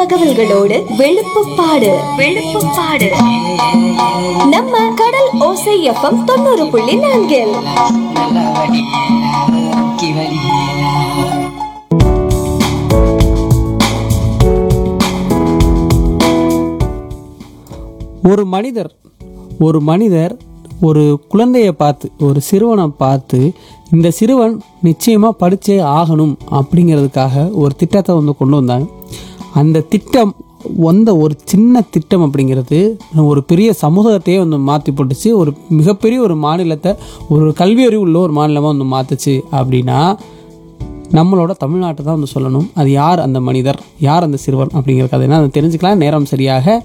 தகவல்களோடு வெளுப்புப்பாடு வெளுப்புப்பாடு நம்ம கடல் ஓசை எஃப்எம் தொண்ணூறு புள்ளி நான்கில் நல்ல வடி முக்கி வடி ஒரு மனிதர் ஒரு மனிதர் ஒரு குழந்தையை பார்த்து ஒரு சிறுவனை பார்த்து இந்த சிறுவன் நிச்சயமாக படித்தே ஆகணும் அப்படிங்கிறதுக்காக ஒரு திட்டத்தை வந்து கொண்டு வந்தாங்க அந்த திட்டம் வந்த ஒரு சின்ன திட்டம் அப்படிங்கிறது ஒரு பெரிய சமூகத்தையே வந்து மாற்றி போட்டுச்சு ஒரு மிகப்பெரிய ஒரு மாநிலத்தை ஒரு கல்வி அறிவு உள்ள ஒரு மாநிலமாக வந்து மாற்றுச்சு அப்படின்னா நம்மளோட தமிழ்நாட்டை தான் வந்து சொல்லணும் அது யார் அந்த மனிதர் யார் அந்த சிறுவன் அப்படிங்கிற கதைனா அதை தெரிஞ்சுக்கலாம் நேரம் சரியாக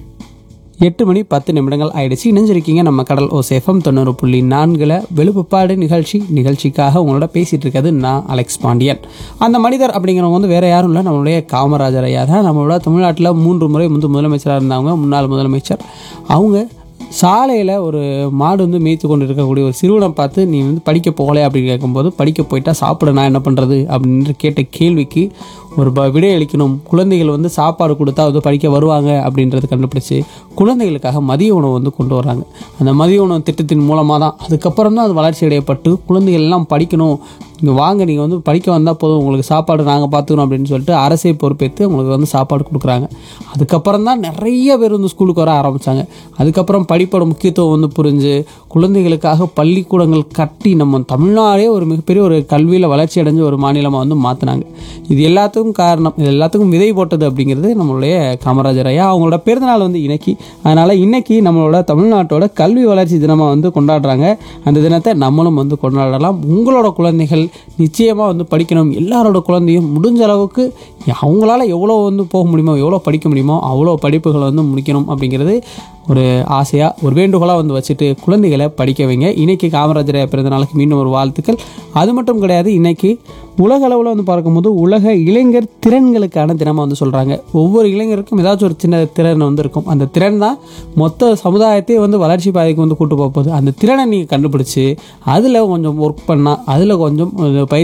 எட்டு மணி பத்து நிமிடங்கள் ஆயிடுச்சு இணைஞ்சிருக்கீங்க நம்ம கடல் ஓ சேஃபம் தொண்ணூறு புள்ளி நான்கில் வெளுப்புப்பாடு நிகழ்ச்சி நிகழ்ச்சிக்காக உங்களோட பேசிகிட்டு இருக்கிறது நான் அலெக்ஸ் பாண்டியன் அந்த மனிதர் அப்படிங்கிறவங்க வந்து வேறு யாரும் இல்லை நம்மளுடைய காமராஜர் ஐயா தான் நம்மளோட தமிழ்நாட்டில் மூன்று முறை வந்து முதலமைச்சராக இருந்தவங்க முன்னாள் முதலமைச்சர் அவங்க சாலையில் ஒரு மாடு வந்து மேய்த்து கொண்டு இருக்கக்கூடிய ஒரு சிறுவனை பார்த்து நீ வந்து படிக்க போகலை அப்படின்னு கேட்கும்போது படிக்க போயிட்டா சாப்பிட நான் என்ன பண்ணுறது அப்படின்னு கேட்ட கேள்விக்கு ஒரு ப விடை அளிக்கணும் குழந்தைகள் வந்து சாப்பாடு கொடுத்தா வந்து படிக்க வருவாங்க அப்படின்றது கண்டுபிடிச்சு குழந்தைகளுக்காக மதிய உணவு வந்து கொண்டு வராங்க அந்த மதிய உணவு திட்டத்தின் மூலமாக தான் அதுக்கப்புறம் தான் அது வளர்ச்சி அடையப்பட்டு குழந்தைகள் எல்லாம் படிக்கணும் இங்கே வாங்க நீங்கள் வந்து படிக்க வந்தால் போதும் உங்களுக்கு சாப்பாடு நாங்கள் பார்த்துக்கணும் அப்படின்னு சொல்லிட்டு அரசை பொறுப்பேற்று உங்களுக்கு வந்து சாப்பாடு கொடுக்குறாங்க அதுக்கப்புறம் தான் நிறைய பேர் வந்து ஸ்கூலுக்கு வர ஆரம்பித்தாங்க அதுக்கப்புறம் படிப்போட முக்கியத்துவம் வந்து புரிஞ்சு குழந்தைகளுக்காக பள்ளிக்கூடங்கள் கட்டி நம்ம தமிழ்நாடே ஒரு மிகப்பெரிய ஒரு கல்வியில் வளர்ச்சி அடைஞ்ச ஒரு மாநிலமாக வந்து மாற்றினாங்க இது எல்லாத்துக்கும் காரணம் இது எல்லாத்துக்கும் விதை போட்டது அப்படிங்கிறது நம்மளுடைய காமராஜர் ஐயா அவங்களோட பிறந்தநாள் வந்து இன்னைக்கு அதனால் இன்னைக்கு நம்மளோட தமிழ்நாட்டோட கல்வி வளர்ச்சி தினமாக வந்து கொண்டாடுறாங்க அந்த தினத்தை நம்மளும் வந்து கொண்டாடலாம் உங்களோட குழந்தைகள் நிச்சயமாக வந்து படிக்கணும் எல்லாரோட குழந்தையும் முடிஞ்ச அளவுக்கு அவங்களால எவ்வளோ வந்து போக முடியுமோ எவ்வளோ படிக்க முடியுமோ அவ்வளோ படிப்புகளை வந்து முடிக்கணும் அப்படிங்கிறது ஒரு ஆசையாக ஒரு வேண்டுகோளாக வந்து வச்சுட்டு குழந்தைகளை படிக்க வைங்க இன்னைக்கு காமராஜர் ஐயா பிறந்த நாளுக்கு மீண்டும் ஒரு வாழ்த்துக்கள் அது மட்டும் கிடையாது இன்னைக்கு உலக அளவில் வந்து பார்க்கும்போது உலக இளைஞர் திறன்களுக்கான தினமாக வந்து சொல்கிறாங்க ஒவ்வொரு இளைஞருக்கும் ஏதாச்சும் ஒரு சின்ன திறன் வந்து இருக்கும் அந்த திறன் தான் மொத்த சமுதாயத்தையே வந்து வளர்ச்சி பாதைக்கு வந்து கூட்டு போக போகுது அந்த திறனை நீங்கள் கண்டுபிடிச்சி அதில் கொஞ்சம் ஒர்க் பண்ணால் அதில் கொஞ்சம் பயிற்சி